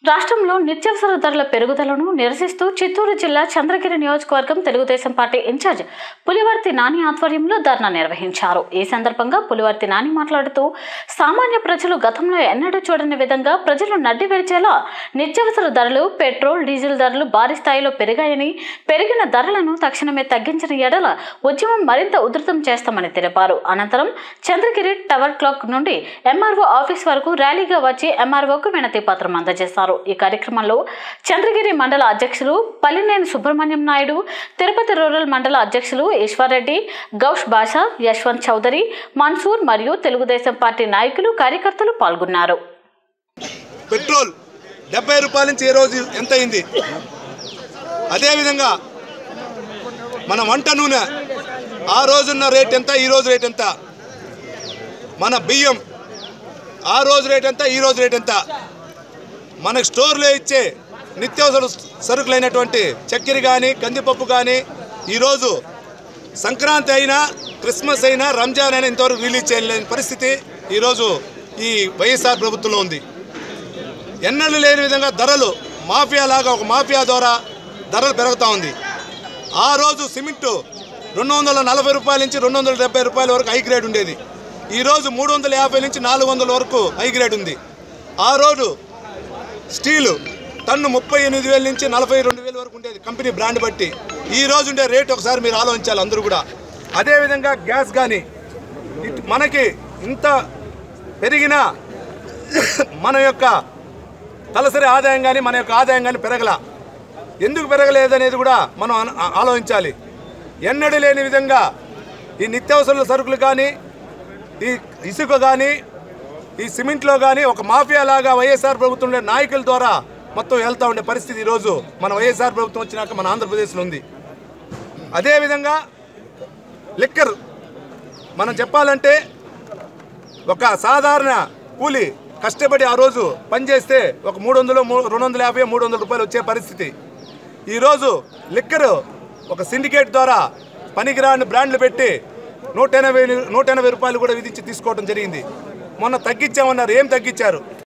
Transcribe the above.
రాష్ట్రంలో నిత్యావసర ధరల పెరుగుదలను నిరసిస్తూ చిత్తూరు జిల్లా చంద్రగిరి నియోజకవర్గం తెలుగుదేశం పార్టీ ఇన్ఛార్జ్ పులివర్తి నాని ఆధ్వర్యంలో ధర్నా నిర్వహించారు ఈ సందర్భంగా పులివర్తి నాని మాట్లాడుతూ సామాన్య ప్రజలు గతంలో ఎన్నడూ చూడని విధంగా ప్రజలు నడ్డి విరిచేలా నిత్యావసర ధరలు పెట్రోల్ డీజిల్ ధరలు భారీ స్థాయిలో పెరిగాయని పెరిగిన ధరలను తక్షణమే తగ్గించిన ఎడల ఉద్యమం మరింత ఉధృతం చేస్తామని తెలిపారు అనంతరం చంద్రగిరి టవర్ క్లాక్ నుండి ఎంఆర్ఓ ఆఫీస్ వరకు ర్యాలీగా వచ్చి ఎంఆర్ఓకు వినతి పత్రం అందజేశారు ఈ కార్యక్రమంలో చంద్రగిరి మండల అధ్యక్షులు పల్లినేని సుబ్రహ్మణ్యం నాయుడు తిరుపతి రూరల్ మండల అధ్యక్షులు ఈశ్వర్రెడ్డి గౌష్ బాషా యశ్వంత్ చౌదరి మన్సూర్ మరియు తెలుగుదేశం పార్టీ నాయకులు కార్యకర్తలు పాల్గొన్నారు పెట్రోల్ డెబ్బై రూపాయల నుంచి ఈ రోజు ఎంత అయింది అదేవిధంగా మన వంట నూనె ఆ రోజున్న రేట్ ఎంత ఈ రోజు రేట్ ఎంత మన బియ్యం ఆ రోజు రేట్ ఎంత ఈ రోజు రేట్ ఎంత మనకు స్టోర్లో ఇచ్చే నిత్యావసర సరుకులైనటువంటి చక్కెర కానీ కందిపప్పు కానీ ఈరోజు సంక్రాంతి అయినా క్రిస్మస్ అయినా రంజాన్ అయినా ఇంతవరకు రిలీజ్ చేయలేని పరిస్థితి ఈరోజు ఈ వైఎస్ఆర్ ప్రభుత్వంలో ఉంది ఎన్నడూ లేని విధంగా ధరలు మాఫియా లాగా ఒక మాఫియా ద్వారా ధరలు పెరుగుతూ ఉంది ఆ రోజు సిమెంటు రెండు వందల నలభై రూపాయల నుంచి రెండు వందల డెబ్బై రూపాయల వరకు హై గ్రేడ్ ఉండేది ఈరోజు మూడు వందల యాభై నుంచి నాలుగు వందల వరకు హై గ్రేడ్ ఉంది ఆ రోజు స్టీలు టన్ను ముప్పై ఎనిమిది వేల నుంచి నలభై రెండు వేల వరకు ఉండేది కంపెనీ బ్రాండ్ బట్టి ఈ రోజు ఉండే రేట్ ఒకసారి మీరు ఆలోచించాలి అందరూ కూడా అదేవిధంగా గ్యాస్ కానీ ఇట్- మనకి ఇంత పెరిగిన మన యొక్క తలసరి ఆదాయం కానీ మన యొక్క ఆదాయం కానీ పెరగల ఎందుకు పెరగలేదనేది కూడా మనం అన- ఆ- ఆలోచించాలి ఎన్నడూ లేని విధంగా ఈ నిత్యావసరాల సరుకులు కానీ ఈ ఇసుక కానీ ఈ సిమెంట్లో కానీ ఒక మాఫియా లాగా వైఎస్ఆర్ ప్రభుత్వం ఉండే నాయకుల ద్వారా మొత్తం వెళ్తూ ఉండే పరిస్థితి ఈరోజు మన వైఎస్ఆర్ ప్రభుత్వం వచ్చినాక మన ఆంధ్రప్రదేశ్లో ఉంది అదేవిధంగా లిక్కర్ మనం చెప్పాలంటే ఒక సాధారణ కూలి కష్టపడి ఆ రోజు పనిచేస్తే ఒక మూడు వందలు మూ- రెండు వందల యాభై మూడు వందల రూపాయలు వచ్చే పరిస్థితి ఈరోజు లిక్కర్ ఒక సిండికేట్ ద్వారా పనికిరాని బ్రాండ్లు పెట్టి నూట ఎనభై నూట ఎనభై రూపాయలు కూడా విధించి తీసుకోవడం జరిగింది మొన్న తగ్గించామన్నారు ఏం తగ్గించారు